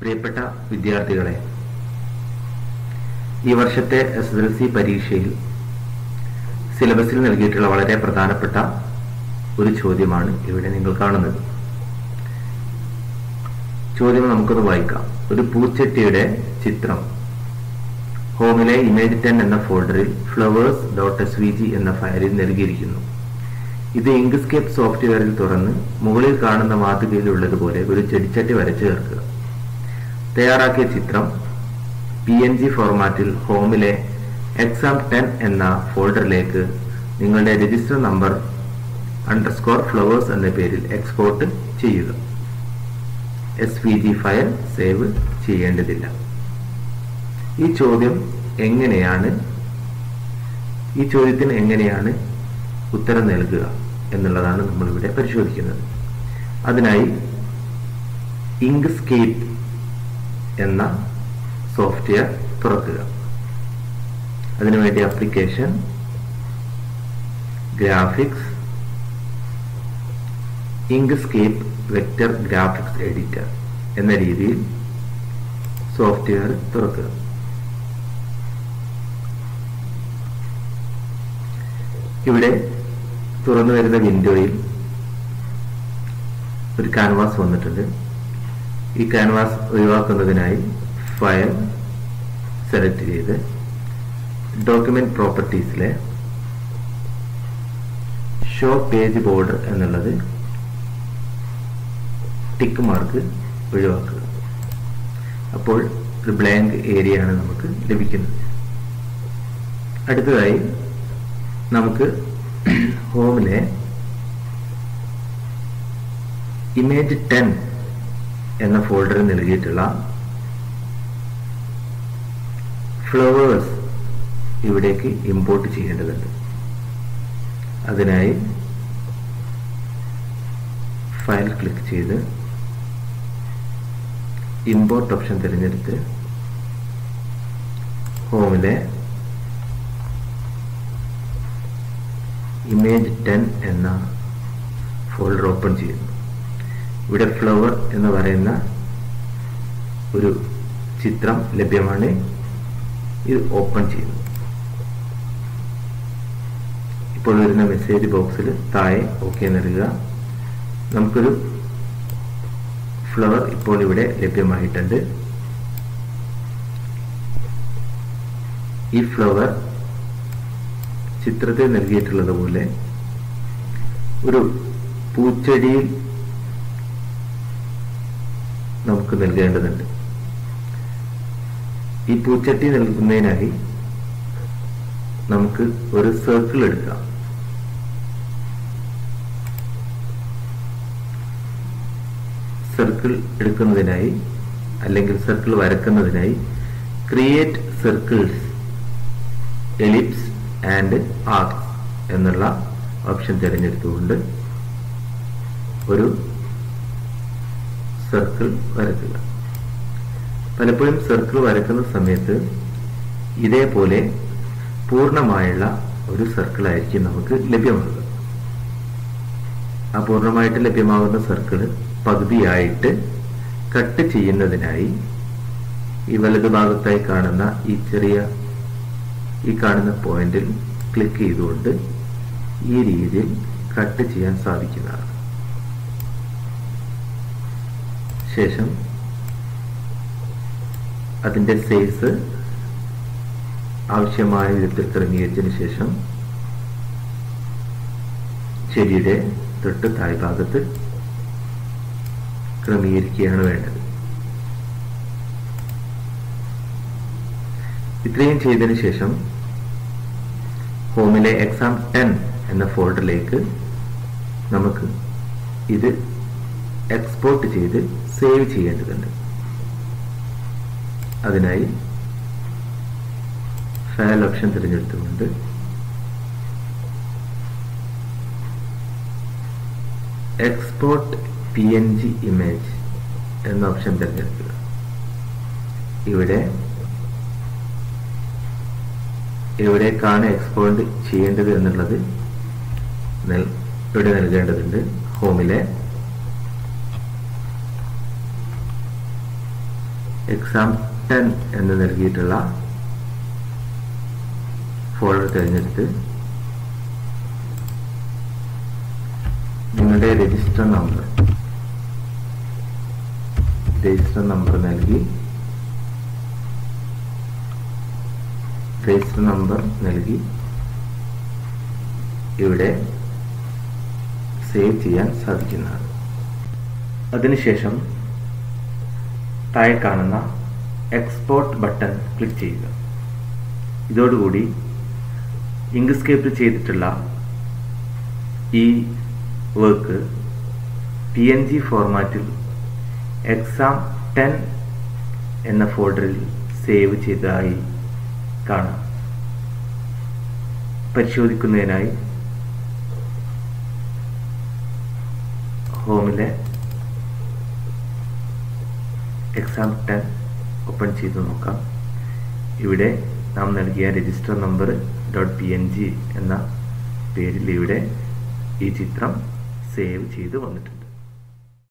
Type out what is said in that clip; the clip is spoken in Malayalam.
പ്രിയപ്പെട്ട വിദ്യാർത്ഥികളെ ഈ വർഷത്തെ എസ് എസ് എൽ സി പരീക്ഷയിൽ സിലബസിൽ നൽകിയിട്ടുള്ള വളരെ പ്രധാനപ്പെട്ട ഒരു ചോദ്യമാണ് ഇവിടെ നിങ്ങൾ കാണുന്നത് ചോദ്യം നമുക്കൊന്ന് വായിക്കാം ഒരു പൂച്ചട്ടിയുടെ ചിത്രം ഹോമിലെ ഇമേജ് ടെൻ എന്ന ഫോൾഡറിൽ flowers dot S V G എന്ന ഫയലിൽ നൽകിയിരിക്കുന്നു ഇത് ഇങ്ക്സ്കേപ്പ് സോഫ്റ്റ്വെയറിൽ തുറന്ന് മുകളിൽ കാണുന്ന മാതൃകയിലുള്ളതുപോലെ ഒരു ചെടിച്ചട്ടി വരച്ചു ചേർക്കുക തയ്യാറാക്കിയ ചിത്രം പി എൻ ജി ഫോർമാറ്റിൽ ഹോമിലെ എക്സാം ടെൻ എന്ന ഫോൾഡറിലേക്ക് നിങ്ങളുടെ രജിസ്റ്റർ നമ്പർ അണ്ടർസ്കോർ ഫ്ലവേഴ്സ് എന്ന പേരിൽ എക്സ്പോർട്ട് ചെയ്യുക S V G file save ചെയ്യേണ്ടതില്ല ഈ ചോദ്യം എങ്ങനെയാണ് ഈ ചോദ്യത്തിന് എങ്ങനെയാണ് ഉത്തരം നൽകുക എന്നുള്ളതാണ് നമ്മളിവിടെ പരിശോധിക്കുന്നത് അതിനായി ഇങ്ക്സ്കേപ്പ് എന്ന സോഫ്റ്റ്വെയർ തുറക്കുക അതിനുവേണ്ടി application graphics Inkscape vector graphics editor എന്ന രീതിയിൽ സോഫ്റ്റ്വെയർ തുറക്കുക ഇവിടെ തുറന്നു വരുന്ന വിൻഡോയിൽ ഒരു ക്യാൻവാസ് വന്നിട്ടുണ്ട് ഈ ക്യാൻവാസ് ഒഴിവാക്കുന്നതിനായി ഫയൽ സെലക്ട് ചെയ്ത് ഡോക്യുമെന്റ് പ്രോപ്പർട്ടീസിലെ ഷോ പേജ് ബോർഡർ എന്നുള്ളത് ടിക്ക് മാർക്ക് ഒഴിവാക്കുക അപ്പോൾ ഒരു ബ്ലാങ്ക് ഏരിയ ആണ് നമുക്ക് ലഭിക്കുന്നത് അടുത്തതായി നമുക്ക് ഹോമിലെ ഇമേജ് ടെൻ എന്ന ഫോൾഡറിൽ നൽകിയിട്ടുള്ള ഫ്ലവേഴ്സ് ഇവിടേക്ക് ഇമ്പോർട്ട് ചെയ്യേണ്ടതുണ്ട് അതിനായി ഫയൽ ക്ലിക്ക് ചെയ്ത് ഇമ്പോർട്ട് ഓപ്ഷൻ തിരഞ്ഞെടുത്ത് ഹോമിലെ ഇമേജ് ടെൻ എന്ന ഫോൾഡർ ഓപ്പൺ ചെയ്യുന്നു ഇവിടെ ഫ്ലവർ എന്ന് പറയുന്ന ഒരു ചിത്രം ലഭ്യമാണ് ഇത് ഓപ്പൺ ചെയ്യുന്നു ഇപ്പോൾ വരുന്ന മെസ്സേജ് ബോക്സിൽ താഴെ ഓക്കെ നൽകുക നമുക്കൊരു ഫ്ലവർ ഇപ്പോൾ ഇവിടെ ലഭ്യമായിട്ടുണ്ട് ഈ ഫ്ലവർ ചിത്രത്തിൽ നൽകിയിട്ടുള്ളത് പോലെ ഒരു പൂച്ചെടിയിൽ നമുക്ക് നൽകേണ്ടതുണ്ട് ഈ പൂച്ചട്ടി നൽകുന്നതിനായി നമുക്ക് ഒരു സർക്കിൾ എടുക്കാം സർക്കിൾ എടുക്കുന്നതിനായി അല്ലെങ്കിൽ സർക്കിൾ വരക്കുന്നതിനായി create circles ellipse and arcs എന്നുള്ള ഓപ്ഷൻ തിരഞ്ഞെടുത്തുകൊണ്ട് ഒരു സർക്കിൾ വരക്കുക പലപ്പോഴും സർക്കിൾ വരക്കുന്ന സമയത്ത് ഇതേപോലെ പൂർണ്ണമായുള്ള ഒരു സർക്കിൾ ആയിരിക്കും നമുക്ക് ലഭ്യമാകുക ആ പൂർണ്ണമായിട്ട് ലഭ്യമാകുന്ന സർക്കിൾ പകുതിയായിട്ട് കട്ട് ചെയ്യുന്നതിനായി ഈ വലതുഭാഗത്തായി കാണുന്ന ഈ ചെറിയ ഈ കാണുന്ന പോയിന്റിൽ ക്ലിക്ക് ചെയ്തുകൊണ്ട് ഈ രീതിയിൽ കട്ട് ചെയ്യാൻ സാധിക്കുന്നതാണ് ശേഷം അതിൻ്റെ സൈസ് ആവശ്യമായ വിധത്തിൽ ക്രമീകരിച്ചതിന് ശേഷം ചെടിയുടെ തൊട്ട് താഴ്ഭാഗത്ത് ക്രമീകരിക്കുകയാണ് വേണ്ടത് ഇത്രയും ചെയ്തതിനു ശേഷം ഹോമിലെ എക്സാം ടെൻ എന്ന ഫോൾഡറിലേക്ക് നമുക്ക് ഇത് എക്സ്പോർട്ട് ചെയ്ത് സേവ് ചെയ്യേണ്ടതുണ്ട് അതിനായി ഫയൽ ഓപ്ഷൻ തിരഞ്ഞെടുത്തുകൊണ്ട് export P N G image എന്ന ഓപ്ഷൻ തിരഞ്ഞെടുക്കുക ഇവിടെ എവിടേക്കാണ് എക്സ്പോർട്ട് ചെയ്യേണ്ടത് എന്നുള്ളത് ഇവിടെ നൽകേണ്ടതുണ്ട് ഹോമിലെ എക്സാം ടെൻ എന്ന് നൽകിയിട്ടുള്ള ഫോൾഡർ തിരഞ്ഞെടുത്ത് നിങ്ങളുടെ രജിസ്റ്റർ നമ്പർ രജിസ്റ്റർ നമ്പർ നൽകി രജിസ്റ്റർ നമ്പർ നൽകി ഇവിടെ സേവ് ചെയ്യാൻ സാധിക്കുന്നതാണ് അതിനുശേഷം താഴെ കാണുന്ന എക്സ്പോർട്ട് ബട്ടൺ ക്ലിക്ക് ചെയ്യുക ഇതോടുകൂടി ഇങ്ക്സ്കേപ്പ് ചെയ്തിട്ടുള്ള ഈ വർക്ക് പി എൻ ജി ഫോർമാറ്റിൽ എക്സാം ടെൻ എന്ന ഫോൾഡറിൽ സേവ് ചെയ്തതായി കാണാം പരിശോധിക്കുന്നതിനായി ഹോമിലെ എക്സാം ടെൻ ഓപ്പൺ ചെയ്ത് നോക്കാം ഇവിടെ നാം നൽകിയ register number dot P N G എന്ന പേരിൽ ഇവിടെ ഈ ചിത്രം സേവ് ചെയ്ത് വന്നിട്ടുണ്ട്